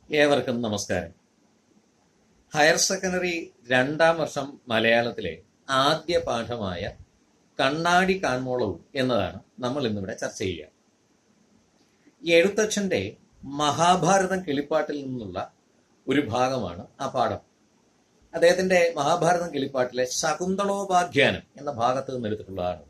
ഏവർക്കും നമസ്കാരം higher secondary രണ്ടാം വർഷം മലയാളത്തിലെ ആദ്യ പാഠമായ കണ്ണാടി കാൺമോളവും എന്നതാണ് നമ്മൾ ഇന്നിവിടെ ചർച്ച ചെയ്യുക ഈ എഴുത്തച്ഛന്റെ മഹാഭാരതം കിളിപ്പാട്ടിൽ നിന്നുള്ള ഒരു ഭാഗമാണ് ആ പാഠം അദ്ദേഹത്തിന്റെ മഹാഭാരതം കിളിപ്പാട്ടിലെ ശകുന്തളോപാഖ്യാനം എന്ന ഭാഗത്ത് നിന്ന് എടുത്തിട്ടുള്ളതാണ്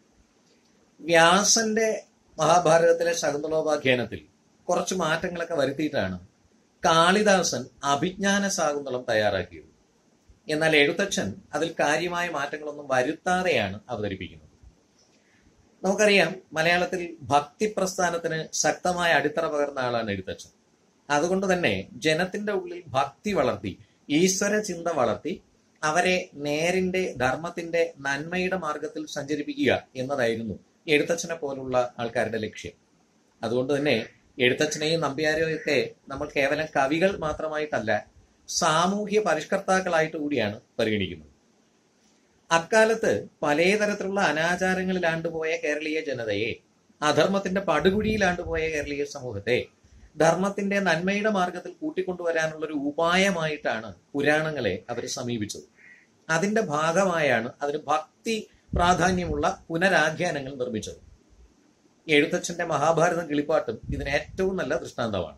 വ്യാസന്റെ മഹാഭാരതത്തിലെ ശകുന്തളോപാഖ്യാനത്തിൽ കുറച്ച് മാറ്റങ്ങളൊക്കെ വരുത്തിയിട്ടാണ് കാളിദാസൻ അഭിജ്ഞാന ശാകുന്തളം തയ്യാറാക്കിയത് എന്നാൽ എഴുത്തച്ഛൻ അതിൽ കാര്യമായ മാറ്റങ്ങളൊന്നും വരുത്താതെയാണ് അവതരിപ്പിക്കുന്നത് നമുക്കറിയാം മലയാളത്തിൽ ഭക്തി പ്രസ്ഥാനത്തിന് ശക്തമായ അടിത്തറ പകർന്ന ആളാണ് എഴുത്തച്ഛൻ അതുകൊണ്ട് തന്നെ ജനത്തിന്റെ ഉള്ളിൽ ഭക്തി വളർത്തി ഈശ്വര ചിന്ത വളർത്തി അവരെ നേരിന്റെ ധർമ്മത്തിന്റെ നന്മയുടെ മാർഗത്തിൽ സഞ്ചരിപ്പിക്കുക എന്നതായിരുന്നു എഴുത്തച്ഛനെ പോലുള്ള ആൾക്കാരുടെ ലക്ഷ്യം അതുകൊണ്ട് തന്നെ എഴുത്തച്ഛനെയും നമ്പ്യാരെയും ഒക്കെ നമ്മൾ കേവലം കവികൾ മാത്രമായിട്ടല്ല സാമൂഹ്യ പരിഷ്കർത്താക്കളായിട്ട് കൂടിയാണ് പരിഗണിക്കുന്നത് അക്കാലത്ത് പലതരത്തിലുള്ള അനാചാരങ്ങളിലാണ്ടുപോയ കേരളീയ ജനതയെ അധർമ്മത്തിന്റെ പടുകുഴിയിലാണ്ടുപോയ കേരളീയ സമൂഹത്തെ ധർമ്മത്തിന്റെ നന്മയുടെ മാർഗത്തിൽ കൂട്ടിക്കൊണ്ടുവരാനുള്ള ഒരു ഉപായമായിട്ടാണ് പുരാണങ്ങളെ അവർ സമീപിച്ചത് അതിന്റെ ഭാഗമായാണ് അതിന് ഭക്തി പ്രാധാന്യമുള്ള പുനരാഖ്യാനങ്ങൾ നിർമ്മിച്ചത് എഴുത്തച്ഛന്റെ മഹാഭാരതം കിളിപ്പാട്ടും ഇതിന് ഏറ്റവും നല്ല ദൃഷ്ടാന്തമാണ്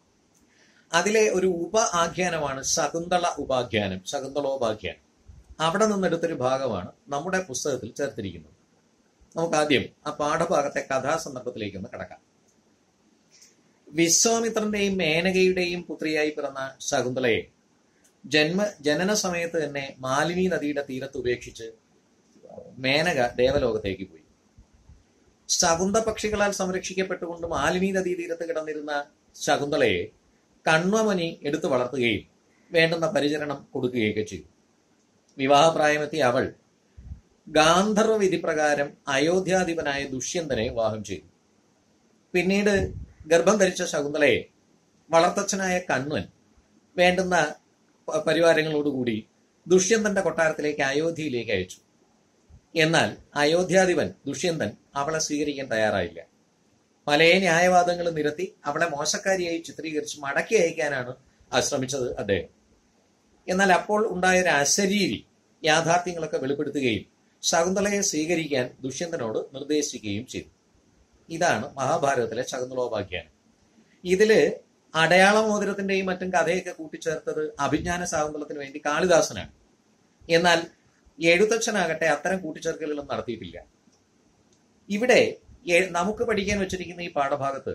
അതിലെ ഒരു ഉപ ആഖ്യാനമാണ് ശകുന്തള ഉപാഖ്യാനം ശകുന്തളോപാഖ്യാനം അവിടെ നിന്നെടുത്തൊരു ഭാഗമാണ് നമ്മുടെ പുസ്തകത്തിൽ ചേർത്തിരിക്കുന്നത് നമുക്ക് ആദ്യം ആ പാഠഭാഗത്തെ കഥാസന്ദർഭത്തിലേക്ക് ഒന്ന് കടക്കാം വിശ്വാമിത്രന്റെയും മേനകയുടെയും പുത്രിയായി പിറന്ന ശകുന്തളയെ ജന്മ ജനന സമയത്ത് തന്നെ മാലിനി നദിയുടെ തീരത്ത് ഉപേക്ഷിച്ച് മേനക ദേവലോകത്തേക്ക് പോയി ശകുന്ത പക്ഷികളാൽ സംരക്ഷിക്കപ്പെട്ടുകൊണ്ട് മാലിനി നദീ തീരത്ത് കിടന്നിരുന്ന ശകുന്തളയെ കണ്വമനി എടുത്തു വളർത്തുകയും വേണ്ടുന്ന പരിചരണം കൊടുക്കുകയൊക്കെ ചെയ്തു വിവാഹപ്രായമെത്തിയ അവൾ ഗാന്ധർവ വിധി പ്രകാരം അയോധ്യാധിപനായ ദുഷ്യന്തനെ വിവാഹം ചെയ്തു പിന്നീട് ഗർഭം ധരിച്ച ശകുന്തളയെ വളർത്തച്ഛനായ കണ്വൻ വേണ്ടുന്ന പരിവാരങ്ങളോടുകൂടി ദുഷ്യന്തന്റെ കൊട്ടാരത്തിലേക്ക് അയോധ്യയിലേക്ക് അയച്ചു എന്നാൽ അയോധ്യാധിപൻ ദുഷ്യന്തൻ അവളെ സ്വീകരിക്കാൻ തയ്യാറായില്ല പല ന്യായവാദങ്ങളും നിരത്തി അവളെ മോശക്കാരിയായി ചിത്രീകരിച്ച് മടക്കി അയക്കാനാണ് ശ്രമിച്ചത് അദ്ദേഹം എന്നാൽ അപ്പോൾ ഉണ്ടായ ഒരു അശരീരി യാഥാർത്ഥ്യങ്ങളൊക്കെ വെളിപ്പെടുത്തുകയും ശകുന്തളയെ സ്വീകരിക്കാൻ ദുഷ്യന്തനോട് നിർദ്ദേശിക്കുകയും ചെയ്തു ഇതാണ് മഹാഭാരതത്തിലെ ശകുന്തളോപാഖ്യാനം ഇതില് അടയാളമോതിരത്തിന്റെയും മറ്റും കഥയൊക്കെ കൂട്ടിച്ചേർത്തത് അഭിജ്ഞാന ശാകുന്തളത്തിന് വേണ്ടി കാളിദാസനാണ് എന്നാൽ എഴുത്തച്ഛനാകട്ടെ അത്തരം കൂട്ടിച്ചേർക്കലുകളൊന്നും നടത്തിയിട്ടില്ല ഇവിടെ നമുക്ക് പഠിക്കാൻ വെച്ചിരിക്കുന്ന ഈ പാഠഭാഗത്ത്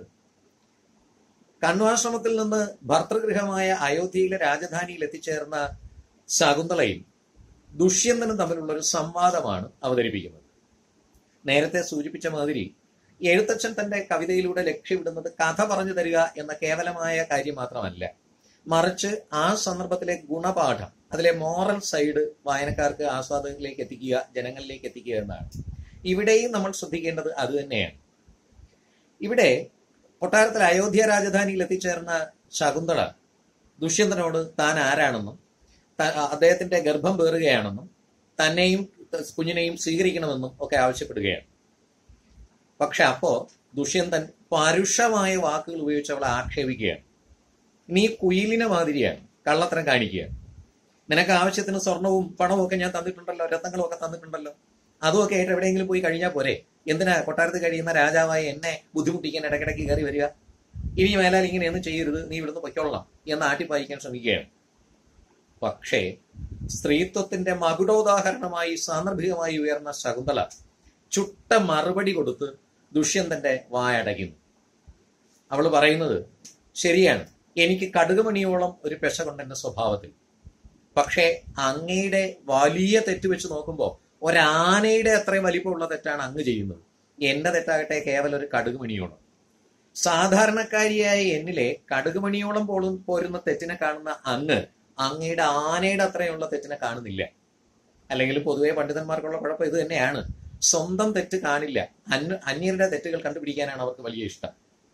കണ്വാശ്രമത്തിൽ നിന്ന് ഭർത്തൃഗൃഹമായ അയോധ്യയിലെ രാജധാനിയിൽ എത്തിച്ചേർന്ന ശകുന്തളയും ദുഷ്യന്തനും തമ്മിലുള്ള ഒരു സംവാദമാണ് അവതരിപ്പിക്കുന്നത് നേരത്തെ സൂചിപ്പിച്ച മാതിരി എഴുത്തച്ഛൻ തന്റെ കവിതയിലൂടെ ലക്ഷ്യമിടുന്നത് കഥ പറഞ്ഞു തരിക എന്ന കേവലമായ കാര്യം മാത്രമല്ല മറിച്ച് ആ സന്ദർഭത്തിലെ ഗുണപാഠം അതിലെ മോറൽ സൈഡ് വായനക്കാർക്ക് ആസ്വാദകരിലേക്ക് എത്തിക്കുക ജനങ്ങളിലേക്ക് എത്തിക്കുക എന്നാണ് ഇവിടെയും നമ്മൾ ശ്രദ്ധിക്കേണ്ടത് അത് തന്നെയാണ് ഇവിടെ കൊട്ടാരത്തിൽ അയോധ്യ രാജധാനിയിൽ എത്തിച്ചേർന്ന ശകുന്തള ദുഷ്യന്തനോട് താൻ ആരാണെന്നും അദ്ദേഹത്തിന്റെ ഗർഭം പേറുകയാണെന്നും തന്നെയും കുഞ്ഞിനെയും സ്വീകരിക്കണമെന്നും ഒക്കെ ആവശ്യപ്പെടുകയാണ് പക്ഷെ അപ്പോ ദുഷ്യന്തൻ പരുഷമായ വാക്കുകൾ ഉപയോഗിച്ച് അവളെ ആക്ഷേപിക്കുകയാണ് നീ കുയിലിനെ മാതിരിയാണ് കള്ളത്തരം കാണിക്കുകയാണ് നിനക്ക് ആവശ്യത്തിന് സ്വർണവും പണവും ഒക്കെ ഞാൻ തന്നിട്ടുണ്ടല്ലോ രത്നങ്ങളും ഒക്കെ തന്നിട്ടുണ്ടല്ലോ അതുമൊക്കെ ആയിട്ട് എവിടെയെങ്കിലും പോയി കഴിഞ്ഞാൽ പോരെ എന്തിനാ കൊട്ടാരത്തിൽ കഴിയുന്ന രാജാവായി എന്നെ ബുദ്ധിമുട്ടിക്കാൻ ഇടയ്ക്കിടയ്ക്ക് കയറി വരിക ഇനി മേലാൽ ഇങ്ങനെയൊന്നും ചെയ്യരുത് നീ ഇവിടുന്ന് പൊയ്ക്കൊള്ളാം എന്ന് ആട്ടിപ്പായിക്കാൻ ശ്രമിക്കുകയാണ് പക്ഷേ സ്ത്രീത്വത്തിന്റെ മകുടോദാഹരണമായി സാന്ദർഭികമായി ഉയർന്ന ശകുന്തള ചുട്ട മറുപടി കൊടുത്ത് ദുഷ്യന്തന്റെ വായടയ്ക്കുന്നു അവൾ പറയുന്നത് ശരിയാണ് എനിക്ക് കടുകുമണിയോളം ഒരു പെശകുണ്ട് എന്റെ സ്വഭാവത്തിൽ പക്ഷേ അങ്ങയുടെ വലിയ തെറ്റ് വെച്ച് നോക്കുമ്പോൾ ഒരാനയുടെ അത്രയും വലിപ്പമുള്ള തെറ്റാണ് അങ്ങ് ചെയ്യുന്നത് എന്റെ തെറ്റാകട്ടെ കേവലം ഒരു കടുകുമണിയോളം സാധാരണക്കാരിയായ എന്നിലെ കടുകുമണിയോളം പോലും പോരുന്ന തെറ്റിനെ കാണുന്ന അങ്ങ് അങ്ങയുടെ ആനയുടെ അത്രയുള്ള തെറ്റിനെ കാണുന്നില്ല അല്ലെങ്കിൽ പൊതുവെ പണ്ഡിതന്മാർക്കുള്ള കുഴപ്പം ഇത് തന്നെയാണ് സ്വന്തം തെറ്റ് കാണില്ല അന്യ അന്യരുടെ തെറ്റുകൾ കണ്ടുപിടിക്കാനാണ് അവർക്ക് വലിയ ഇഷ്ടം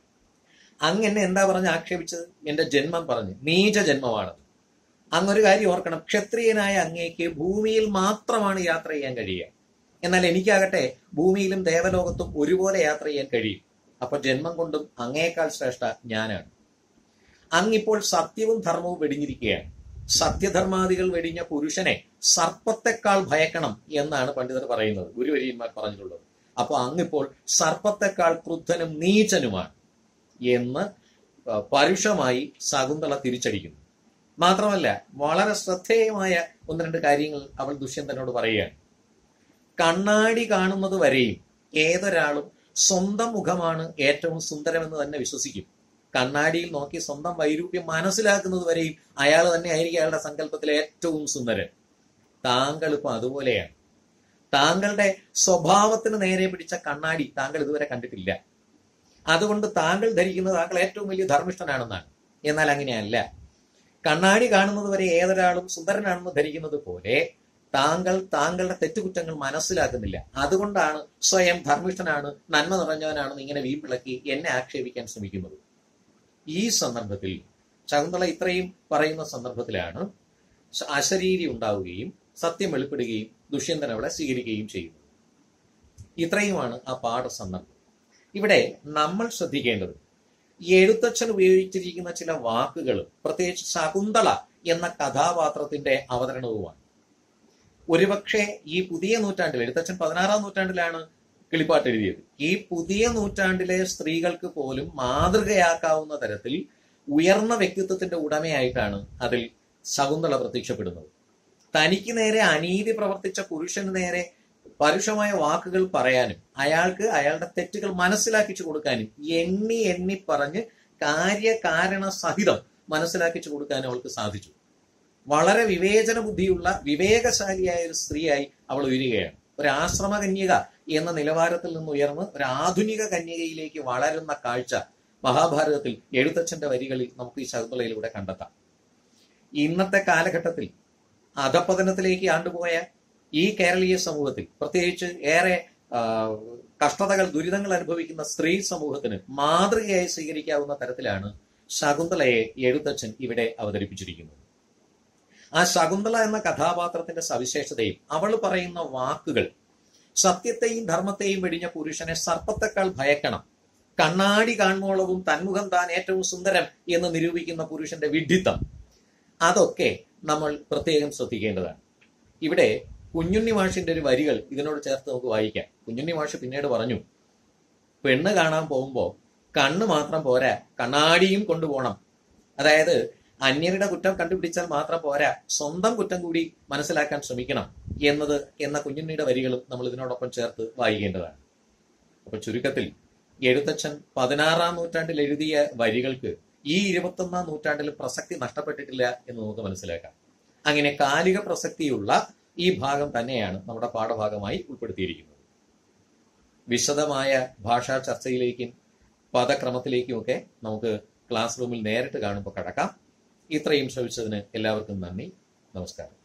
അങ്ങ് എന്നെ എന്താ പറഞ്ഞ് ആക്ഷേപിച്ചത് എന്റെ ജന്മം പറഞ്ഞു നീച ജന്മമാണത് അങ്ങൊരു കാര്യം ഓർക്കണം ക്ഷത്രിയനായ അങ്ങേക്ക് ഭൂമിയിൽ മാത്രമാണ് യാത്ര ചെയ്യാൻ കഴിയുക എന്നാൽ എനിക്കാകട്ടെ ഭൂമിയിലും ദേവലോകത്തും ഒരുപോലെ യാത്ര ചെയ്യാൻ കഴിയും അപ്പൊ ജന്മം കൊണ്ടും അങ്ങേക്കാൾ ശ്രേഷ്ഠ ഞാനാണ് അങ്ങിപ്പോൾ സത്യവും ധർമ്മവും വെടിഞ്ഞിരിക്കുകയാണ് സത്യധർമാദികൾ വെടിഞ്ഞ പുരുഷനെ സർപ്പത്തെക്കാൾ ഭയക്കണം എന്നാണ് പണ്ഡിതർ പറയുന്നത് ഗുരുവര്യന്മാർ പറഞ്ഞിട്ടുള്ളത് അപ്പൊ അങ്ങിപ്പോൾ സർപ്പത്തെക്കാൾ ക്രുദ്ധനും നീചനുമാണ് എന്ന് പരുഷമായി ശകുന്തള തിരിച്ചടിക്കുന്നു മാത്രമല്ല വളരെ ശ്രദ്ധേയമായ ഒന്ന് രണ്ട് കാര്യങ്ങൾ അവൾ ദുഷ്യന്തനോട് പറയുകയാണ് കണ്ണാടി കാണുന്നത് വരെയും ഏതൊരാളും സ്വന്തം മുഖമാണ് ഏറ്റവും സുന്ദരമെന്ന് തന്നെ വിശ്വസിക്കും കണ്ണാടിയിൽ നോക്കി സ്വന്തം വൈരൂപ്യം മനസ്സിലാക്കുന്നത് വരെയും അയാൾ തന്നെ ആയിരിക്കും അയാളുടെ സങ്കല്പത്തിലെ ഏറ്റവും സുന്ദരൻ താങ്കൾ ഇപ്പൊ അതുപോലെയാണ് താങ്കളുടെ സ്വഭാവത്തിന് നേരെ പിടിച്ച കണ്ണാടി താങ്കൾ ഇതുവരെ കണ്ടിട്ടില്ല അതുകൊണ്ട് താങ്കൾ ധരിക്കുന്നത് താങ്കൾ ഏറ്റവും വലിയ ധർമ്മിഷ്ഠനാണെന്നാണ് എന്നാൽ അങ്ങനെയല്ല കണ്ണാടി കാണുന്നത് വരെ ഏതൊരാളും സുന്ദരനാണെന്ന് ധരിക്കുന്നത് പോലെ താങ്കൾ താങ്കളുടെ തെറ്റുകുറ്റങ്ങൾ മനസ്സിലാക്കുന്നില്ല അതുകൊണ്ടാണ് സ്വയം ധർമ്മിഷ്ഠനാണ് നന്മ നിറഞ്ഞവനാണെന്ന് ഇങ്ങനെ വീമ്പിളക്കി എന്നെ ആക്ഷേപിക്കാൻ ശ്രമിക്കുന്നത് ഈ സന്ദർഭത്തിൽ ശകുന്തള ഇത്രയും പറയുന്ന സന്ദർഭത്തിലാണ് അശരീരി ഉണ്ടാവുകയും സത്യം വെളിപ്പെടുകയും ദുഷ്യന്തൻ അവളെ സ്വീകരിക്കുകയും ചെയ്യുന്നത് ഇത്രയുമാണ് ആ പാഠസന്ദർഭം ഇവിടെ നമ്മൾ ശ്രദ്ധിക്കേണ്ടത് എഴുത്തച്ഛൻ ഉപയോഗിച്ചിരിക്കുന്ന ചില വാക്കുകൾ പ്രത്യേകിച്ച് ശകുന്തള എന്ന കഥാപാത്രത്തിന്റെ അവതരണവുമാണ് ഒരുപക്ഷെ ഈ പുതിയ നൂറ്റാണ്ടിൽ എഴുത്തച്ഛൻ പതിനാറാം നൂറ്റാണ്ടിലാണ് കിളിപ്പാട്ട് എഴുതിയത് ഈ പുതിയ നൂറ്റാണ്ടിലെ സ്ത്രീകൾക്ക് പോലും മാതൃകയാക്കാവുന്ന തരത്തിൽ ഉയർന്ന വ്യക്തിത്വത്തിന്റെ ഉടമയായിട്ടാണ് അതിൽ ശകുന്തള പ്രത്യക്ഷപ്പെടുന്നത് തനിക്ക് നേരെ അനീതി പ്രവർത്തിച്ച പുരുഷന് നേരെ പരുഷമായ വാക്കുകൾ പറയാനും അയാൾക്ക് അയാളുടെ തെറ്റുകൾ മനസ്സിലാക്കിച്ചു കൊടുക്കാനും എണ്ണി എണ്ണി പറഞ്ഞ് കാര്യകാരണ സഹിതം മനസ്സിലാക്കിച്ചു കൊടുക്കാനും അവൾക്ക് സാധിച്ചു വളരെ വിവേചന ബുദ്ധിയുള്ള വിവേകശാലിയായ ഒരു സ്ത്രീയായി അവൾ ഉയരുകയാണ് ഒരു ആശ്രമ കന്യക എന്ന നിലവാരത്തിൽ നിന്ന് ഉയർന്ന് ഒരു ആധുനിക കന്യകയിലേക്ക് വളരുന്ന കാഴ്ച മഹാഭാരതത്തിൽ എഴുത്തച്ഛന്റെ വരികളിൽ നമുക്ക് ഈ ശകുന്തളയിലൂടെ കണ്ടെത്താം ഇന്നത്തെ കാലഘട്ടത്തിൽ അധപതനത്തിലേക്ക് ആണ്ടുപോയ ഈ കേരളീയ സമൂഹത്തിൽ പ്രത്യേകിച്ച് ഏറെ കഷ്ടതകൾ ദുരിതങ്ങൾ അനുഭവിക്കുന്ന സ്ത്രീ സമൂഹത്തിന് മാതൃകയായി സ്വീകരിക്കാവുന്ന തരത്തിലാണ് ശകുന്തളയെ എഴുത്തച്ഛൻ ഇവിടെ അവതരിപ്പിച്ചിരിക്കുന്നത് ആ ശകുന്തള എന്ന കഥാപാത്രത്തിന്റെ സവിശേഷതയും അവൾ പറയുന്ന വാക്കുകൾ സത്യത്തെയും ധർമ്മത്തെയും വെടിഞ്ഞ പുരുഷനെ സർപ്പത്തെക്കാൾ ഭയക്കണം കണ്ണാടി കാണുമ്പോളവും തന്മുഖം താൻ ഏറ്റവും സുന്ദരം എന്ന് നിരൂപിക്കുന്ന പുരുഷന്റെ വിഡ്ഢിത്തം അതൊക്കെ നമ്മൾ പ്രത്യേകം ശ്രദ്ധിക്കേണ്ടതാണ് ഇവിടെ കുഞ്ഞുണ്ണി മാഷിന്റെ ഒരു വരികൾ ഇതിനോട് ചേർത്ത് നമുക്ക് വായിക്കാം കുഞ്ഞുണ്ണി മാഷ് പിന്നീട് പറഞ്ഞു പെണ്ണ് കാണാൻ പോകുമ്പോൾ കണ്ണ് മാത്രം പോരാ കണ്ണാടിയും കൊണ്ടുപോകണം അതായത് അന്യരുടെ കുറ്റം കണ്ടുപിടിച്ചാൽ മാത്രം പോരാ സ്വന്തം കുറ്റം കൂടി മനസ്സിലാക്കാൻ ശ്രമിക്കണം എന്നത് എന്ന കുഞ്ഞുണ്ണിയുടെ വരികളും നമ്മൾ ഇതിനോടൊപ്പം ചേർത്ത് വായിക്കേണ്ടതാണ് അപ്പൊ ചുരുക്കത്തിൽ എഴുത്തച്ഛൻ പതിനാറാം നൂറ്റാണ്ടിൽ എഴുതിയ വരികൾക്ക് ഈ ഇരുപത്തൊന്നാം നൂറ്റാണ്ടിൽ പ്രസക്തി നഷ്ടപ്പെട്ടിട്ടില്ല എന്ന് നമുക്ക് മനസ്സിലാക്കാം അങ്ങനെ കാലിക പ്രസക്തിയുള്ള ഈ ഭാഗം തന്നെയാണ് നമ്മുടെ പാഠഭാഗമായി ഉൾപ്പെടുത്തിയിരിക്കുന്നത് വിശദമായ ഭാഷാ ചർച്ചയിലേക്കും പദക്രമത്തിലേക്കുമൊക്കെ നമുക്ക് ക്ലാസ് റൂമിൽ നേരിട്ട് കാണുമ്പോൾ കടക്കാം ഇത്രയും ശ്രമിച്ചതിന് എല്ലാവർക്കും നന്ദി നമസ്കാരം